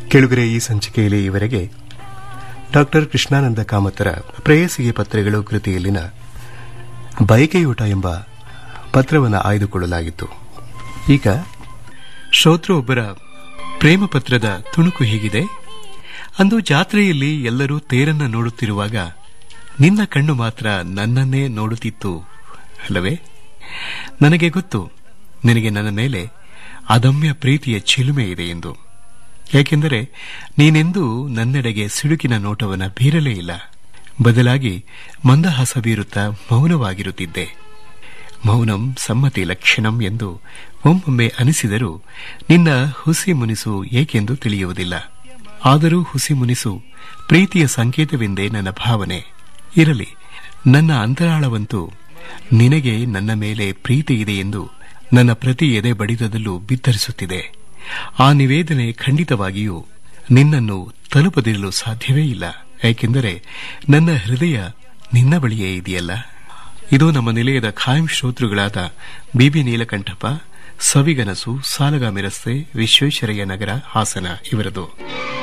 ಕೆಳಗರೆ ಈ ಸಂಚಿಕೆಯಲ್ಲಿ ಈವರೆಗೆ ಡಾಕ್ಟರ್ ಕೃಷ್ಣಾನಂದ ಕಾಮತರ ಪ್ರೇಯಸಿಗೆ ಪತ್ರಗಳು ಕೃತಿಯಲ್ಲಿನ ಬಯಕೆಯೂಟ ಎಂಬ ಪತ್ರವನ್ನು ಆಯ್ದುಕೊಳ್ಳಲಾಗಿತ್ತು ಈಗ ಶ್ರೋತೃ ಒಬ್ಬರ ಪ್ರೇಮ ಪತ್ರದ ತುಣುಕು ಹೀಗಿದೆ ಅಂದು ಜಾತ್ರೆಯಲ್ಲಿ ಎಲ್ಲರೂ ತೇರನ್ನ ನೋಡುತ್ತಿರುವಾಗ ನಿನ್ನ ಕಣ್ಣು ಮಾತ್ರ ನನ್ನನ್ನೇ ನೋಡುತ್ತಿತ್ತು ಅಲ್ಲವೇ ನನಗೆ ಗೊತ್ತು ನಿನಗೆ ನನ್ನ ಮೇಲೆ ಅದಮ್ಯ ಪ್ರೀತಿಯ ಚಿಲುಮೆ ಇದೆ ಎಂದು ಯಾಕೆಂದರೆ ನೀನೆಂದೂ ನನ್ನೆಡೆಗೆ ಸಿಡುಕಿನ ನೋಟವನ್ನು ಬೀರಲೇ ಇಲ್ಲ ಬದಲಾಗಿ ಮಂದಹಾಸ ಬೀರುತ್ತಾ ಮೌನವಾಗಿರುತ್ತಿದ್ದೆ ಮೌನಂ ಸಮ್ಮತಿ ಲಕ್ಷಣಂ ಎಂದು ಒಮ್ಮೊಮ್ಮೆ ಅನಿಸಿದರೂ ನಿನ್ನ ಹುಸಿ ಮುನಿಸು ಏಕೆಂದು ತಿಳಿಯುವುದಿಲ್ಲ ಆದರೂ ಹುಸಿ ಮುನಿಸು ಪ್ರೀತಿಯ ಸಂಕೇತವೆಂದೇ ನನ್ನ ಭಾವನೆ ಇರಲಿ ನನ್ನ ಅಂತರಾಳವಂತೂ ನಿನಗೆ ನನ್ನ ಮೇಲೆ ಪ್ರೀತಿ ಇದೆ ಎಂದು ನನ್ನ ಪ್ರತಿ ಎದೆ ಬಡಿತದಲ್ಲೂ ಬಿತ್ತರಿಸುತ್ತಿದೆ ಆ ನಿವೇದನೆ ಖಂಡಿತವಾಗಿಯೂ ನಿನ್ನನ್ನು ತಲುಪದಿರಲು ಸಾಧ್ಯವೇ ಇಲ್ಲ ಏಕೆಂದರೆ ನನ್ನ ಹೃದಯ ನಿನ್ನ ಬಳಿಯೇ ಇದೆಯಲ್ಲ ಇದು ನಮ್ಮ ನಿಲಯದ ಖಾಯಂ ಶ್ರೋತೃಗಳಾದ ಬಿಬಿ ನೀಲಕಂಠಪ್ಪ ಸವಿಗನಸು ಸಾಲಗಾಮಿ ರಸ್ತೆ ವಿಶ್ವೇಶ್ವರಯ್ಯ ನಗರ ಹಾಸನ ಇವರದು